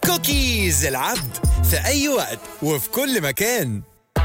كوكيز العبد في أي وقت وفي كل مكان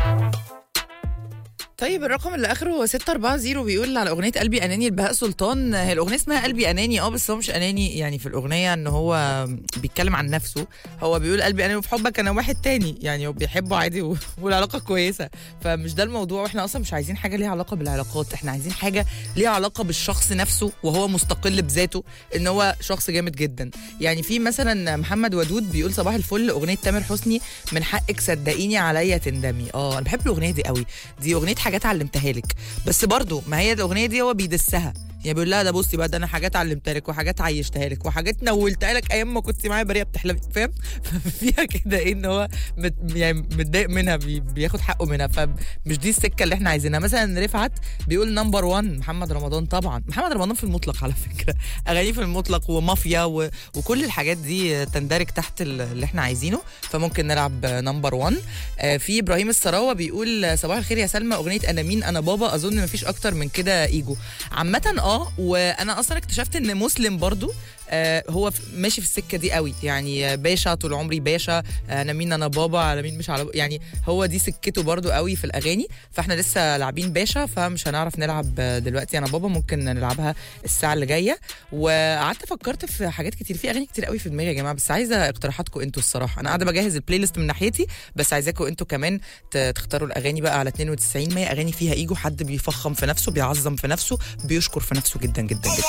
طيب الرقم اللي اخره 640 بيقول على اغنيه قلبي اناني لبهاء سلطان هي الاغنيه اسمها قلبي اناني اه بس هو مش اناني يعني في الاغنيه ان هو بيتكلم عن نفسه هو بيقول قلبي اناني وفي حبك انا واحد تاني يعني هو بيحبه عادي و- والعلاقه كويسه فمش ده الموضوع واحنا اصلا مش عايزين حاجه ليها علاقه بالعلاقات احنا عايزين حاجه ليها علاقه بالشخص نفسه وهو مستقل بذاته ان هو شخص جامد جدا يعني في مثلا محمد ودود بيقول صباح الفل اغنيه تامر حسني من حقك صدقيني عليا تندمي اه انا بحب الاغنيه دي قوي دي اغنيه حاجات علمتها لك بس برضو ما هي الاغنيه دي هو بيدسها يعني بيقول لها ده بصي بقى ده انا حاجات علمتها لك وحاجات عيشتها لك وحاجات نولتها لك ايام ما كنت معايا بريئه بتحلمي فاهم فيها كده ايه ان هو مت يعني متضايق منها بي بياخد حقه منها فمش دي السكه اللي احنا عايزينها مثلا رفعت بيقول نمبر 1 محمد رمضان طبعا محمد رمضان في المطلق على فكره اغانيه في المطلق ومافيا و... وكل الحاجات دي تندرج تحت ال- اللي احنا عايزينه فممكن نلعب نمبر 1 آه، في ابراهيم السراوه بيقول صباح الخير يا سلمى اغنيه انا مين انا بابا اظن مفيش اكتر من كده ايجو عامه اه وانا اصلا اكتشفت ان مسلم برضو آه هو ف- ماشي في السكه دي قوي يعني آه، باشا طول عمري باشا آه، انا مين انا بابا على مين مش على يعني هو دي سكته برضو قوي في الاغاني فاحنا لسه لاعبين باشا فمش هنعرف نلعب آه، دلوقتي انا بابا ممكن نلعبها الساعه اللي جايه وقعدت فكرت في حاجات كتير في اغاني كتير قوي في دماغي يا جماعه بس عايزه اقتراحاتكم انتوا الصراحه انا قاعده بجهز البلاي ليست من ناحيتي بس عايزاكم انتوا كمان ت- تختاروا الاغاني بقى على 92 100 اغاني فيها ايجو حد بيفخم في نفسه بيعظم في نفسه بيشكر في نفسه جدا جدا جدا